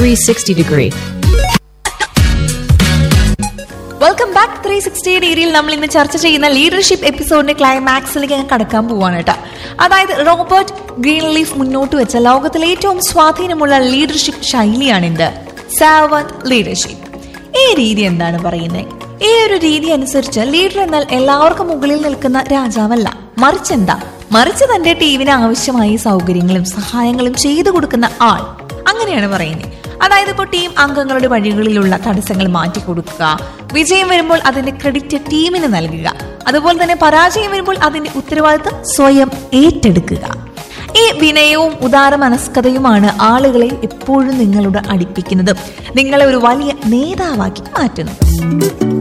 360 degree. Welcome back three sixty ഡിഗ്രിയിൽ നമ്മൾ ഇന്ന് ചർച്ച ചെയ്യുന്ന ലീഡർഷിപ്പ് എപ്പിസോഡിന്റെ ക്ലൈമാക്സിലേക്ക് ഞാൻ കടക്കാൻ പോവാണ് കേട്ടോ അതായത് റോബർട്ട് ഗ്രീൻലീഫ് മുന്നോട്ട് വെച്ച ലോകത്തിലെ ഏറ്റവും സ്വാധീനമുള്ള ലീഡർഷിപ്പ് ശൈലിയാണിത് സാവന്റ് ലീഡർഷിപ്പ് ഈ രീതി എന്താണ് പറയുന്നത് ഈ ഒരു രീതി അനുസരിച്ച് ലീഡർ എന്നാൽ എല്ലാവർക്കും മുകളിൽ നിൽക്കുന്ന രാജാവല്ല മറിച്ച് എന്താ മറിച്ച് തന്റെ ടീമിന് ആവശ്യമായ സൗകര്യങ്ങളും സഹായങ്ങളും ചെയ്തു കൊടുക്കുന്ന ആൾ അങ്ങനെയാണ് പറയുന്നത് അതായത് ഇപ്പോൾ ടീം അംഗങ്ങളുടെ വഴികളിലുള്ള തടസ്സങ്ങൾ മാറ്റി കൊടുക്കുക വിജയം വരുമ്പോൾ അതിന്റെ ക്രെഡിറ്റ് ടീമിന് നൽകുക അതുപോലെ തന്നെ പരാജയം വരുമ്പോൾ അതിന്റെ ഉത്തരവാദിത്തം സ്വയം ഏറ്റെടുക്കുക ഈ വിനയവും ഉദാര മനസ്കതയുമാണ് ആളുകളെ എപ്പോഴും നിങ്ങളോട് അടുപ്പിക്കുന്നതും നിങ്ങളെ ഒരു വലിയ നേതാവാക്കി മാറ്റുന്നത്